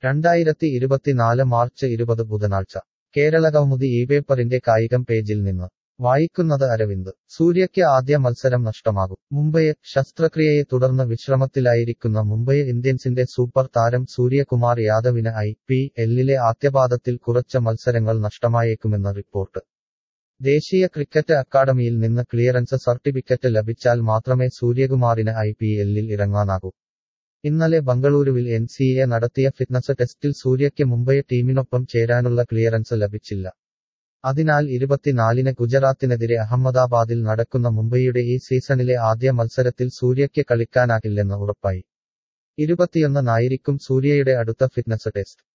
രണ്ടായിരത്തി ഇരുപത്തിനാല് മാർച്ച് ഇരുപത് ബുധനാഴ്ച കേരള കൗമുദി ഈ പേപ്പറിന്റെ കായികം പേജിൽ നിന്ന് വായിക്കുന്നത് അരവിന്ദ് സൂര്യയ്ക്ക് ആദ്യ മത്സരം നഷ്ടമാകും മുംബൈ ശസ്ത്രക്രിയയെ തുടർന്ന് വിശ്രമത്തിലായിരിക്കുന്ന മുംബൈ ഇന്ത്യൻസിന്റെ സൂപ്പർ താരം സൂര്യകുമാർ യാദവിന് ഐ പി എല്ലിലെ ആദ്യപാദത്തിൽ കുറച്ച് മത്സരങ്ങൾ നഷ്ടമായേക്കുമെന്ന് റിപ്പോർട്ട് ദേശീയ ക്രിക്കറ്റ് അക്കാദമിയിൽ നിന്ന് ക്ലിയറൻസ് സർട്ടിഫിക്കറ്റ് ലഭിച്ചാൽ മാത്രമേ സൂര്യകുമാറിന് ഐ പി എല്ലിൽ ഇറങ്ങാനാകൂ ഇന്നലെ ബംഗളൂരുവിൽ എൻ സി എ നടത്തിയ ഫിറ്റ്നസ് ടെസ്റ്റിൽ സൂര്യയ്ക്ക് മുംബൈ ടീമിനൊപ്പം ചേരാനുള്ള ക്ലിയറൻസ് ലഭിച്ചില്ല അതിനാൽ ഇരുപത്തിനാലിന് ഗുജറാത്തിനെതിരെ അഹമ്മദാബാദിൽ നടക്കുന്ന മുംബൈയുടെ ഈ സീസണിലെ ആദ്യ മത്സരത്തിൽ സൂര്യയ്ക്ക് കളിക്കാനാകില്ലെന്ന് ഉറപ്പായി ഇരുപത്തിയൊന്നിനായിരിക്കും സൂര്യയുടെ അടുത്ത ഫിറ്റ്നസ് ടെസ്റ്റ്